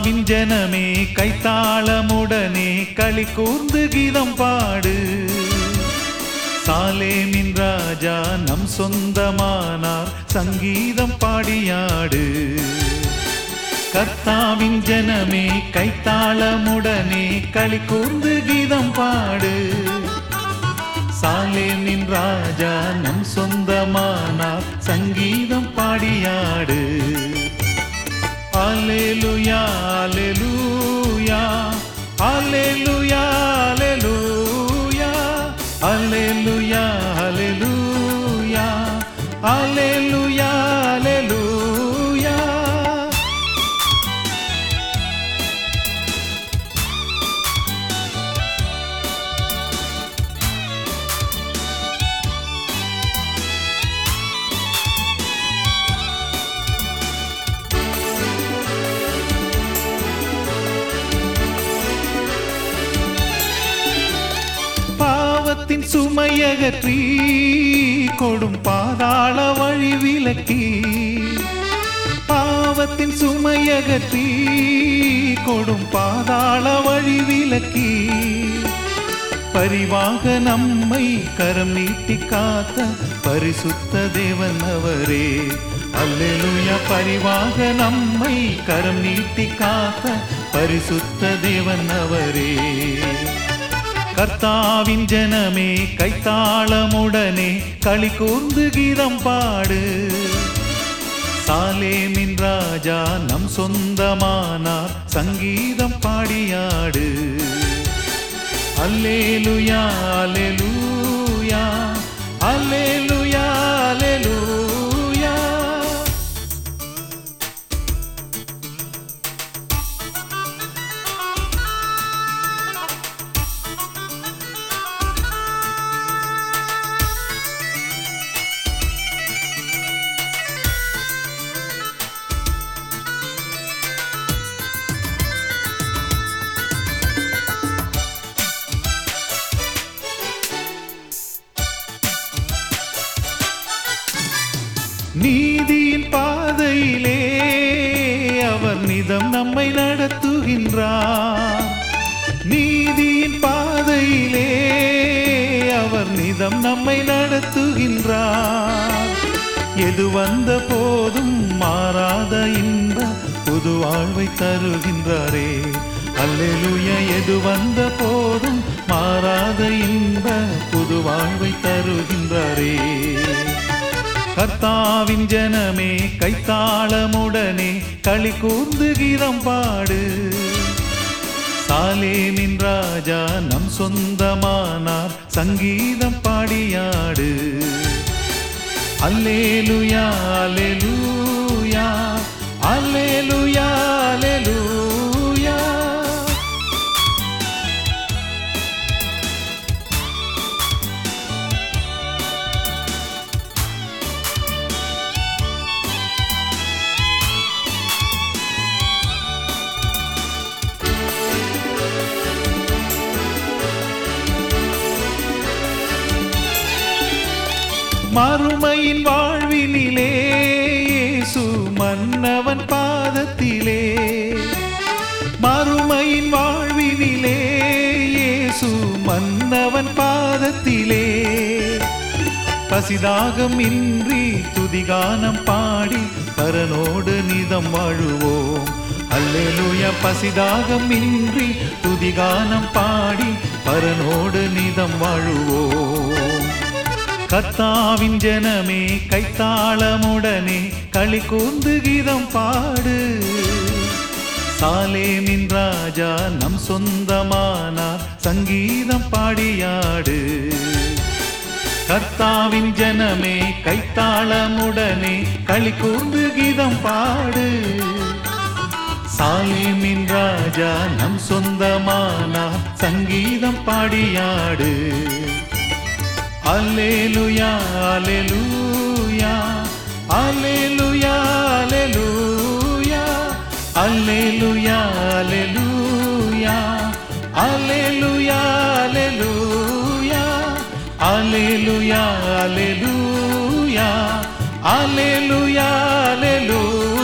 கர்த்தாவின் ஜனமே கைத்தாளமுடனே களி கூர்ந்து கீதம் பாடு சாலேமின் ராஜா நம் சொந்தமானார் சங்கீதம் பாடியாடு கர்த்தாவின் ஜனமே கைத்தாளமுடனே களி கூர்ந்து கீதம் பாடு சாலேமின் ராஜா நம் சொந்தமானார் சங்கீதம் பாடியாடு Alleluia, alleluia, alleluia, alleluia, alleluia, alleluia, alleluia, alleluia. பாவத்தின் சுமையகற்றி கொடும் பாதாள வழி விலக்கி பாவத்தின் சுமையகற்றி கொடும் பாதாள வழி விலக்கி பரிவாக நம்மை கரம் நீட்டி காத்த பரிசுத்த தேவன் அவரே அல்லேலூயா பரிவாக நம்மை கரம் நீட்டி காத்த பரிசுத்த தேவன் அவரே கர்த்தாவின் ஜனமே கைத்தாளமுடனே களி கூர்ந்து கீதம் பாடு சாலேமின் ராஜா நம் சொந்தமானார் சங்கீதம் பாடியாடு அல்லேலுயா அல்லேலூயா அல்லேலுயா அல்லேலூயா நீதியின் பாதையிலே அவர் நிதம் நம்மை நடத்துகின்றார் நீதியின் பாதையிலே அவர் நிதம் நம்மை நடத்துகின்றார் எது வந்த போதும் மாறாத இன்ப புது வாழ்வை தருகின்றாரே அல்லேலூயா எது வந்த போதும் மாறாத இன்ப புது வாழ்வை தருகின்றாரே கர்த்தாவின் ஜனமே கைத்தாளமுடனே களி கூர்ந்து கீதம் பாடு சாலேமின் ராஜா நம் சொந்தமானார் சங்கீதம் பாடியாடு அல்லேலுயா அல்லேலூயா அல்லேலுயா அல்லேலூயா மறுமையின் வாழ்வினிலே இயேசு மன்னவன் பாதத்திலே மறுமையின் வாழ்வினிலே இயேசு மன்னவன் பாதத்திலே பசிதாகம் இன்றி துதிகானம் பாடி பரனோடு நிதம் வாழுவோம் அல்லேலூயா பசிதாகம் இன்றி துதிகானம் பாடி பரனோடு நிதம் வாழுவோம் கர்த்தாவின் ஜனமே கைத்தாளமுடனே களி கூர்ந்து கீதம் பாடு சாலேமின் ராஜா நம் சொந்தமானார் சங்கீதம் பாடியாடு கர்த்தாவின் ஜனமே கைத்தாளமுடனே களி கூர்ந்து கீதம் பாடு சாலேமின் ராஜா நம் சொந்தமானார் சங்கீதம் பாடியாடு அல்லேலுயா அல்லேலூயா அல்லேலுயா அல்லேலூயா அல்லேலுயா அல்லேலூயா அல்லேலூயா அல்லேலூயா அல்லேலூயா அல்லேலூயா அல்லேலூயா